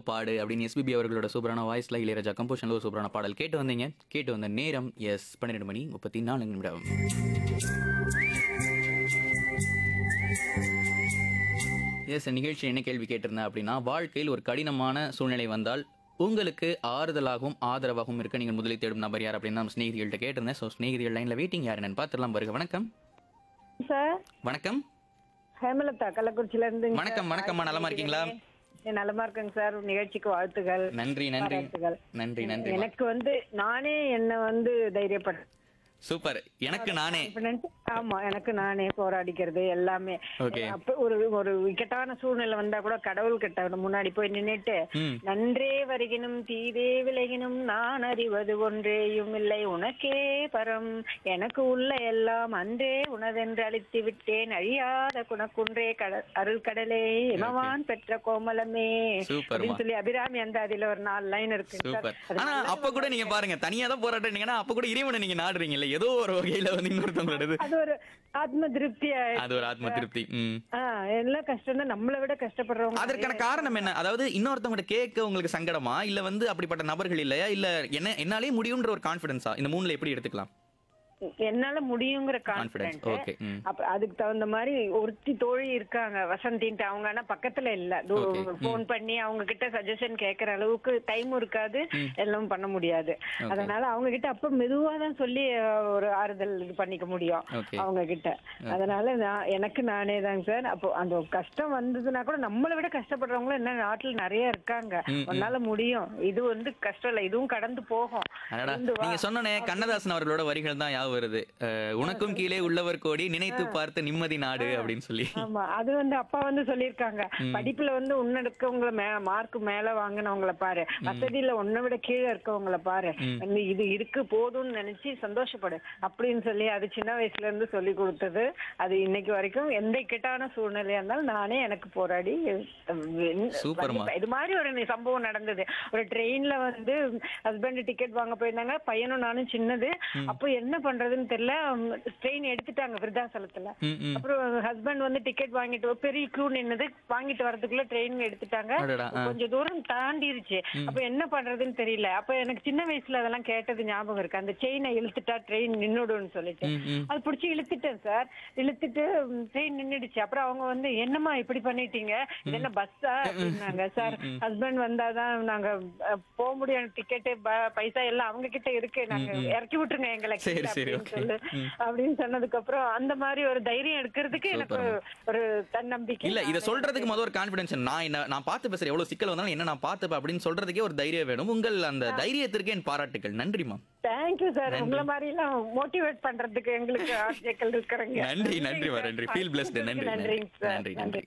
பாடு அப்படின்னு எஸ்பிபி அவர்களோட சூப்பரான வாய்ஸ்ல இளையராஜா கம்போஷன்ல ஒரு சூப்பரான பாடல் கேட்டு வந்தீங்க கேட்டு வந்த நேரம் எஸ் பன்னிரெண்டு மணி முப்பத்தி நாலு நிமிடம் எஸ் நிகழ்ச்சி என்ன கேள்வி கேட்டிருந்தேன் அப்படின்னா வாழ்க்கையில் ஒரு கடினமான சூழ்நிலை வந்தால் உங்களுக்கு ஆறுதலாகவும் ஆதரவாகவும் இருக்க நீங்கள் முதலில் தேடும் நபர் யார் அப்படின்னு நம்ம ஸ்நேகிதிகள்கிட்ட கேட்டிருந்தேன் ஸோ ஸ்நேகிதிகள் லைனில் வெயிட்டிங் யார் என்னன்னு பார்த்துடலாம் வருக வணக்கம் சார் வணக்கம் ஹேமலதா கள்ளக்குறிச்சில இருந்து வணக்கம் வணக்கம்மா நலமா இருக்கீங்களா நலமா இருக்கேங்க சார் நிகழ்ச்சிக்கு வாழ்த்துகள் நன்றி நன்றி பாராட்டுகள். நன்றி நன்றி எனக்கு வந்து நானே என்ன வந்து தைரியப்பட சூப்பர் எனக்கு நானே ஆமா எனக்கு நானே போராடிக்கிறது எல்லாமே Okay. அப்ப ஒரு ஒரு இக்கட்டான சூழ்நிலை வந்தா கூட கடவுள் கிட்ட முன்னாடி போய் நின்னுட்டு ம் நன்றே வருகினும் தீதே விலகினும் நான் அறிவது ஒன்றேயும் இல்லை உனக்கே பரம் எனக்கு உள்ள எல்லாம் அன்றே உனதென்று அழித்து விட்டேன் அழியாத குணக்குன்றே கட அருள் கடலே இமவான் பெற்ற கோமலமே சூப்பர்மா. அப்படின்னு சொல்லி அபிராமி அந்த அதுல ஒரு நாலு லைன் இருக்கு சூப்பர் ஆனா அப்ப கூட நீங்க பாருங்க தனியா தான் போராடுறீங்கன்னா அப்ப கூட இறைவனை நீங்க நாடுறீங்கல்ல ஏதோ ஒரு வகையில வந்து இன்னொருத்தவங்களோட அது ஒரு ஆத்ம திருப்தி ஆயிடுச்சு. அது ஒரு ஆத்ம திருப்தி ம் ஆ, எல்லாம் கஷ்டம் தான் நம்மளை விட கஷ்டப்படுறவங்க அதற்கான காரணம் என்ன அதாவது இன்னொருத்தவங்க கேட்க உங்களுக்கு சங்கடமா இல்ல வந்து அப்படிப்பட்ட நபர்கள் இல்லையா இல்ல என்ன என்னாலே முடியும்ன்ற ஒரு கான்பிடன்ஸா இந்த மூணுல எப்படி எடுத்துக்கலாம் என்னால முடியுங்கிற கான்பிடன்ஸ் கான்பிடன்ஸ் ஓகே ம் அப்ப அதுக்கு தகுந்த மாதிரி ஒருத்தி தோழி இருக்காங்க வசந்தின்ட்டு அவங்க ஆனா பக்கத்துல இல்ல Okay. போன் பண்ணி அவங்க கிட்ட சஜஷன் கேக்குற அளவுக்கு டைம் இருக்காது எல்லாம் பண்ண முடியாது அதனால அவங்க கிட்ட அப்ப மெதுவா தான் சொல்லி அஹ், ஒரு ஆறுதல் இது பண்ணிக்க முடியும் ஓகே அவங்க கிட்ட அதனால நான் எனக்கு நானே தாங்க சார் அப்போ அந்த கஷ்டம் வந்ததுன்னா கூட நம்மளை விட கஷ்டப்படுறவங்களும் என்ன நாட்டுல நிறைய இருக்காங்க ம், ம். உன்னால முடியும் இது வந்து கஷ்டம் இல்ல இதுவும் கடந்து போகும் அடடா இருந்து வா. நீங்க சொன்னனே கண்ணதாசன் அவர்களோட வரிகள் தான் ஞாபகம் வருது அஹ், உனக்கும் கீழே உள்ளவர் கோடி நினைத்து பார்த்த நிம்மதி நாடு அப்படின்னு சொல்லி ஆமா அது வந்து அப்பா வந்து சொல்லியிருக்காங்க படிப்புல வந்து உன்ன இருக்கவங்கள மே மார்க் மேல வாங்கினவங்கள பாரு வசதியில உன்னை விட கீழே இருக்கவங்கள பாரு வந்து இது இருக்கு போதும்னு நினைச்சு சந்தோஷப்படு அப்படின்னு சொல்லி அது சின்ன வயசுல இருந்து சொல்லி கொடுத்தது அது இன்னைக்கு வரைக்கும் எந்த இக்கட்டான சூழ்நிலையா இருந்தாலும் நானே எனக்கு போராடி அஹ், சூப்பர்மா. வந்து இது மாதிரி ஒரு நி- சம்பவம் நடந்தது ஒரு ட்ரெயின்ல வந்து ஹஸ்பண்ட் டிக்கெட் வாங்க போயிருந்தாங்க பையனும் நானும் சின்னது அப்போ என்ன பண்றதுன்னு தெரியல ட்ரெயின் எடுத்துட்டாங்க விருத்தாசலத்துல ம், ம். அப்புறம் ஹஸ்பண்ட் வந்து டிக்கெட் வாங்கிட்டு வ- பெரிய க்யூ நின்னது வாங்கிட்டு வரதுக்குள்ள ட்ரெயின் எடுத்துட்டாங்க அடடா, ஆ. கொஞ்சம் தூரம் தாண்டிருச்சு அப்ப என்ன பண்றதுன்னு தெரியல அப்ப எனக்கு சின்ன வயசுல அதெல்லாம் கேட்டது ஞாபகம் இருக்கு அந்த செயினை இழுத்துட்டா ட்ரெயின் நின்னுடும்னு சொல்லிட்டு ம், ம். அது பிடிச்சி இழுத்துட்டேன் சார் இழுத்துட்டு ட்ரெயின் நின்னுடுச்சு அப்புறம் அவங்க வந்து என்னம்மா இப்படி பண்ணிட்டீங்க இது என்ன பஸ்ஸா அப்படின்னாங்க சார் ஹஸ்பண்ட் வந்தாதான் நாங்க அஹ், போக முடியும் டிக்கெட்டு பைசா எல்லாம் அவங்க கிட்ட இருக்கு நாங்க இறக்கி விட்டுருங்க எங்களை சரி, கீழே சரி, அப்படின்னு okay. சொல்லு அப்படின்னு சொன்னதுக்கு அப்புறம் அந்த மாதிரி ஒரு தைரியம் எடுக்கிறதுக்கு எனக்கு ஒரு தன்னம்பிக்கை இல்ல இத சொல்றதுக்கு முதல் ஒரு கான்பிடன்ஸ் நான் என்ன நான் பார்த்து பேசுறேன் எவ்வளவு சிக்கல் வந்தாலும் என்ன நான் பார்த்துப்பேன் அப்படின்னு சொல்றதுக்கே ஒரு தைரியம் வேணும் உங்கள் அந்த தைரியத்திற்கு என் பாராட்டுகள் நன்றிமா தேங்க்யூ சார் உங்களை மாதிரி எல்லாம் மோட்டிவேட் பண்றதுக்கு எங்களுக்கு ஆட்சியக்கள் இருக்கிறாங்க நன்றி நன்றிமா நன்றி ஃபீல் பிளஸ்ட் நன்றி நன்றி நன்றிங்க சார் நன்றி நன்றி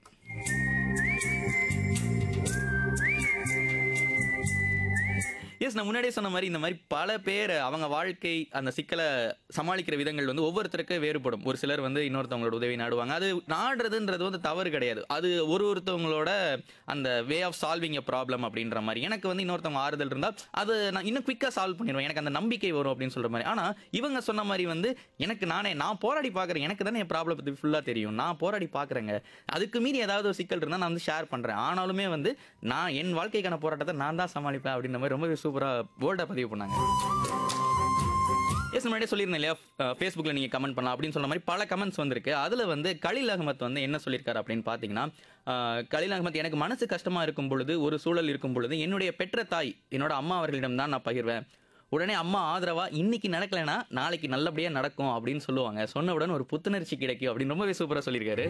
எஸ் நான் முன்னாடியே சொன்ன மாதிரி இந்த மாதிரி பல பேர் அவங்க வாழ்க்கை அந்த சிக்கலை சமாளிக்கிற விதங்கள் வந்து ஒவ்வொருத்தருக்கு வேறுபடும் ஒரு சிலர் வந்து இன்னொருத்தவங்களோட உதவி நாடுவாங்க அது நாடுறதுன்றது வந்து தவறு கிடையாது அது ஒரு ஒருத்தவங்களோட அந்த way of solving a problem அப்படின்ற மாதிரி எனக்கு வந்து இன்னொருத்தவங்க ஆறுதல் இருந்தால் அது நான் இன்னும் குயிக்காக சால்வ் பண்ணிடுவேன் எனக்கு அந்த நம்பிக்கை வரும் அப்படின்னு சொல்ற மாதிரி ஆனால் இவங்க சொன்ன மாதிரி வந்து எனக்கு நானே நான் போராடி பார்க்குறேன் எனக்கு தானே என் ப்ராப்ளம் பற்றி ஃபுல்லாக தெரியும் நான் போராடி பார்க்குறேங்க அதுக்கு மீறி ஏதாவது ஒரு சிக்கல் இருந்தால் நான் வந்து ஷேர் பண்ணுறேன் ஆனாலுமே வந்து நான் என் வாழ்க்கைக்கான போராட்டத்தை நான் தான் சமாளிப்பேன் அப்படின்ற மாதிரி ரொம்பவே சூப்பராக போல்டாக பதிவு பண்ணாங்க எஸ் முன்னாடியே சொல்லியிருந்தேன் இல்லையா ஃபேஸ்புக்கில் நீங்கள் கமெண்ட் பண்ணலாம் அப்படின்னு சொன்ன மாதிரி பல கமெண்ட்ஸ் வந்திருக்கு அதில் வந்து கலில் அகமத் வந்து என்ன சொல்லியிருக்காரு அப்படின்னு பார்த்தீங்கன்னா அஹ், கலீல் அகமத் எனக்கு மனசு கஷ்டமாக இருக்கும் பொழுது ஒரு சூழல் இருக்கும் பொழுது என்னுடைய பெற்ற தாய் என்னோட அம்மா அவர்களிடம் தான் நான் பகிர்வேன் உடனே அம்மா ஆதரவா இன்னைக்கு நடக்கலைன்னா நாளைக்கு நல்லபடியாக நடக்கும் அப்படின்னு சொல்லுவாங்க சொன்னவுடன் ஒரு புத்துணர்ச்சி கிடைக்கும் அப்படின்னு ரொம்பவே சூப்பராக சொல்லியிருக்காரு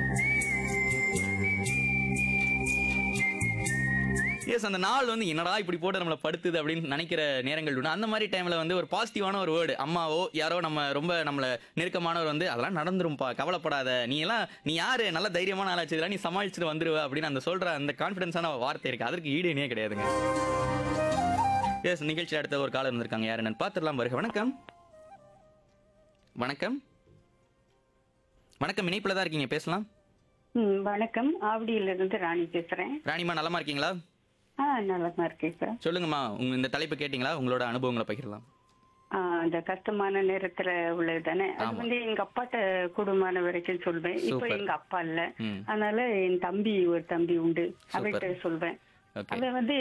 எஸ் அந்த நாள் வந்து என்னடா இப்படி போட்டு நம்மளை படுத்துது அப்படின்னு நினைக்கிற நேரங்கள் உண்டு அந்த மாதிரி டைம்ல வந்து ஒரு பாசிட்டிவான ஒரு வேர்டு அம்மாவோ யாரோ நம்ம ரொம்ப நம்மள நெருக்கமானவர் வந்து அதெல்லாம் நடந்துரும்பா கவலைப்படாத நீ எல்லாம் நீ யாரு நல்ல தைரியமான ஆளாச்சு இதெல்லாம் நீ சமாளிச்சுட்டு வந்துருவ அப்படின்னு அந்த சொல்ற அந்த கான்ஃபிடன்ஸான வார்த்தை இருக்கு அதற்கு ஈடு இணையே கிடையாதுங்க எஸ் நிகழ்ச்சி அடுத்த ஒரு காலம் இருந்திருக்காங்க யார் என்னன்னு பார்த்துடலாம் வருக வணக்கம் வணக்கம் வணக்கம் இணைப்புல தான் இருக்கீங்க பேசலாம் ம், வணக்கம் ஆவடியில இருந்து ராணி பேசுறேன் ராணிமா நலமா இருக்கீங்களா ஆ நலமா இருக்கேன் சார் சொல்லுங்கம்மா உங்க இந்த தலைப்பு கேட்டிங்களா உங்களோட அனுபவங்களை பகிரலாம் ஆ, அந்த கஷ்டமான நேரத்துல உள்ளது தானே அது ஆமா. வந்து எங்க அப்பாட்ட குடும்பமான வரைக்கும் சொல்வேன் இப்போ சூப்பர். எங்க அப்பா இல்ல ம் அதனால என் தம்பி ஒரு தம்பி உண்டு அவர்கிட்ட சொல்வேன் ஓகே அவன் வந்து